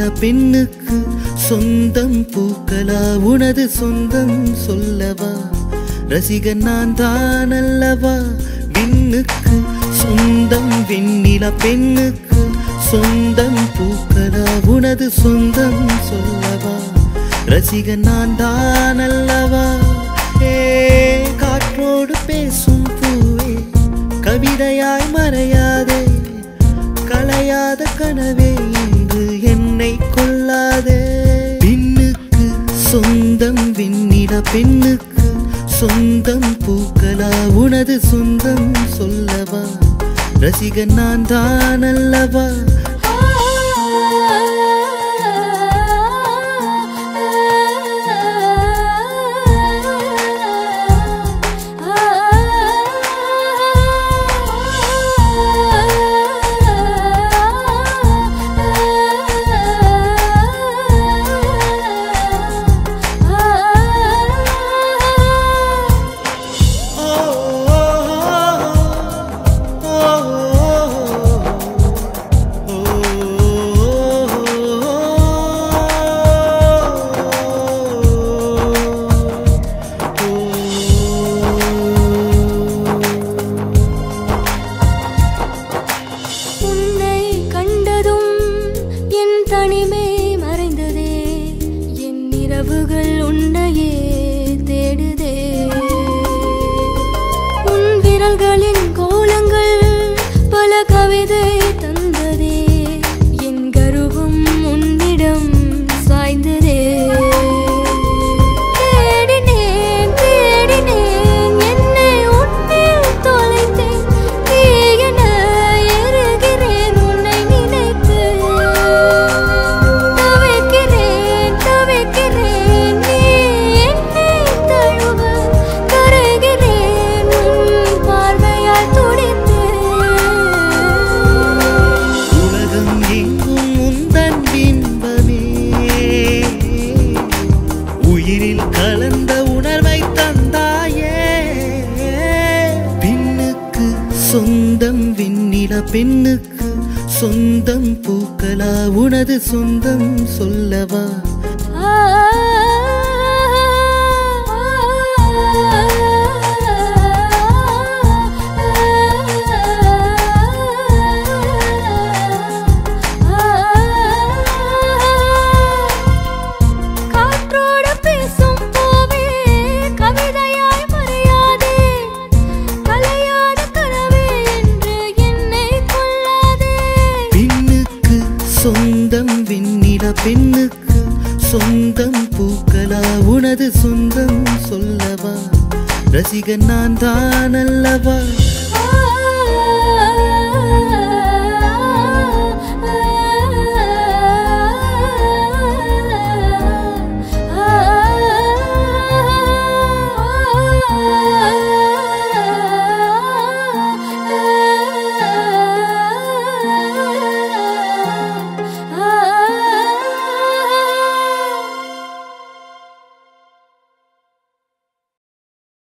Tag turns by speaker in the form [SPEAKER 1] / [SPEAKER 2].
[SPEAKER 1] பெண்ணுக்கு சொந்தம் பூக்களா உனது சொந்தம் சொல்லவா ரசிகன் நான் தான் அல்லவா விண்ணுக்கு சொந்தம் வெண்ணில பெண்ணுக்கு சொந்தம் பூக்களா உனது சொந்தம் சொல்லவா ரசிகன் நான் தான் அல்லவா ஏ காற்றோடு பேசும் பூவே கவிதையாய் மறையாதே கலையாத கனவே இன்று என்னை கொள்ளாதே பின்னுக்கு சொந்தம் விண்ணிட பெண்ணுக்கு சொந்தம் பூக்களா உனது சொந்தம் சொல்லவா ரசிகன் நான் தான் அல்லவா
[SPEAKER 2] உன்னை கண்டதும் என் தனிமை மறைந்ததே என் இரவுகள் உன்னையே தேடுதே உன் விரல்களின் கோலங்கள் பல கவிதை தந்ததே என் கருவும் உன்னிடம் சாய்ந்ததே தேடினேன் தேடினேன் என்னை உன்னில் தொலைத்தேன் நீ என எருகிறேன் உன்னை நினைத்து தவிக்கிறேன் தவிக்கிறேன் நீ என்னை தழுவ கரைகிறேன் உன் பார்வையால் துடித்து
[SPEAKER 1] உலகம் எங்கும் உந்தன் பின்பமே உயிரில் கலந்த உணர்வை தந்தாயே பின்னுக்கு சொந்தம் விண்ணில பெண்ணுக்கு சொந்தம் பூக்களா உனது சொந்தம் சொல்லவா
[SPEAKER 2] காற்றோடு பேசும் பூவே கவிதையாய் மறையாதே கலையாத கனவே என்று என்னை கொள்ளாதே
[SPEAKER 1] பின்னுக்கு சொந்தம் விண்ணில பெண்ணுக்கு சொந்தம் பூக்களா உனது சொந்தம் சொல்லவா ரசிகன் நான் தான் அல்லவா
[SPEAKER 2] ஆ